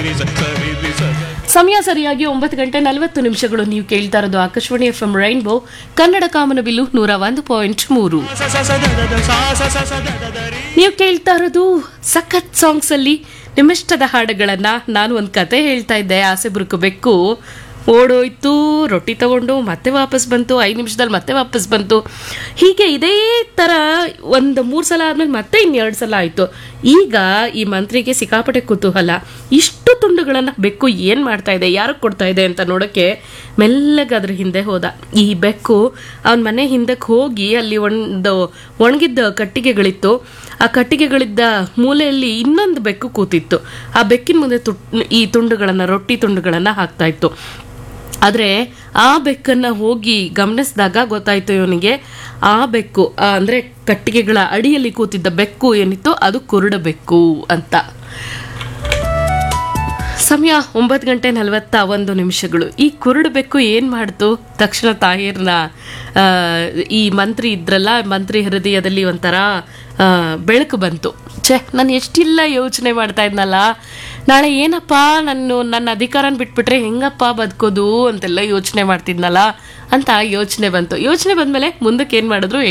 ಸಮಯ ಸರಿಯಾಗಿ ಒಂಬತ್ತು ಗಂಟೆ ನಲವತ್ತು ನಿಮಿಷಗಳು ನೀವು ಕೇಳ್ತಾ ಇರೋದು Akashvani F M rainbow Kannada Kamanabillu ನೂರ ಒಂದು ಪಾಯಿಂಟ್ ಮೂರು ನೀವು ಕೇಳ್ತಾ ಇರೋದು ಸಖತ್ ಸಾಂಗ್ಸ್ ಅಲ್ಲಿ ನಿಮ್ಮಿಷ್ಟದ ಹಾಡುಗಳನ್ನ ನಾನು ಒಂದು ಕತೆ ಹೇಳ್ತಾ ಇದ್ದೆ ಆಸೆ ಬುರುಕು ಬೆಕ್ಕು ಓಡೋಯ್ತು ರೊಟ್ಟಿ ತಗೊಂಡು ಮತ್ತೆ ವಾಪಸ್ ಬಂತು ಐದು ನಿಮಿಷದಲ್ಲಿ ಮತ್ತೆ ವಾಪಸ್ ಬಂತು ಹೀಗೆ ಇದೇ ಥರ ಒಂದು ಮೂರು ಸಲ ಆದ್ಮೇಲೆ ಮತ್ತೆ ಇನ್ನೆರಡು ಸಲ ಆಯಿತು ಈಗ ಈ ಮಂತ್ರಿಗೆ ಸಿಕ್ಕಾಪಟ್ಟೆ ಕುತೂಹಲ ಇಷ್ಟು ತುಂಡುಗಳನ್ನು ಬೆಕ್ಕು ಏನು ಮಾಡ್ತಾ ಇದೆ ಯಾರಿಗೆ ಕೊಡ್ತಾ ಇದೆ ಅಂತ ನೋಡೋಕ್ಕೆ ಮೆಲ್ಲಗೆ ಅದ್ರ ಹಿಂದೆ ಹೋದ ಈ ಬೆಕ್ಕು ಅವನ ಮನೆ ಹಿಂದಕ್ಕೆ ಹೋಗಿ ಅಲ್ಲಿ ಒಂದು ಒಣಗಿದ್ದ ಕಟ್ಟಿಗೆಗಳಿತ್ತು ಆ ಕಟ್ಟಿಗೆಗಳಿದ್ದ ಮೂಲೆಯಲ್ಲಿ ಇನ್ನೊಂದು ಬೆಕ್ಕು ಕೂತಿತ್ತು ಆ ಬೆಕ್ಕಿನ ಮುಂದೆ ತು ಈ ತುಂಡುಗಳನ್ನು ರೊಟ್ಟಿ ತುಂಡುಗಳನ್ನು ಹಾಕ್ತಾ ಇತ್ತು ಆದರೆ ಆ ಬೆಕ್ಕನ್ನು ಹೋಗಿ ಗಮನಿಸಿದಾಗ ಗೊತ್ತಾಯ್ತು ಇವನಿಗೆ ಆ ಬೆಕ್ಕು ಆ, ಅಂದ್ರೆ ಕಟ್ಟಿಗೆಗಳ ಅಡಿಯಲ್ಲಿ ಕೂತಿದ್ದ ಬೆಕ್ಕು ಏನಿತ್ತು ಅದು ಕುರುಡ ಬೆಕ್ಕು ಅಂತ ಸಮಯ ಒಂಬತ್ತು ಗಂಟೆ ನಲವತ್ತ ಒಂದು ನಿಮಿಷಗಳು ಈ ಕುರುಡು ಬೆಕ್ಕು ಏನು ಮಾಡ್ತು ತಕ್ಷಣ ತಾಹಿರ್ನ ಆ, ಈ ಮಂತ್ರಿ ಇದ್ರಲ್ಲ ಮಂತ್ರಿ ಹೃದಯದಲ್ಲಿ ಒಂಥರ ಆ, ಬೆಳಕು ಬಂತು ಛೇ ನಾನು ಎಷ್ಟಿಲ್ಲ ಯೋಚನೆ ಮಾಡ್ತಾ ಇದ್ನಲ್ಲ ನಾಳೆ ಏನಪ್ಪ ನಾನು ನನ್ನ ಅಧಿಕಾರನ ಬಿಟ್ಬಿಟ್ರೆ ಹೆಂಗಪ್ಪ ಬದುಕೋದು ಅಂತೆಲ್ಲ ಯೋಚನೆ ಮಾಡ್ತಿದ್ನಲ್ಲ ಅಂತ ಯೋಚನೆ ಬಂತು ಯೋಚನೆ ಬಂದಮೇಲೆ ಮುಂದಕ್ಕೆ ಏನು ಮಾಡಿದ್ರು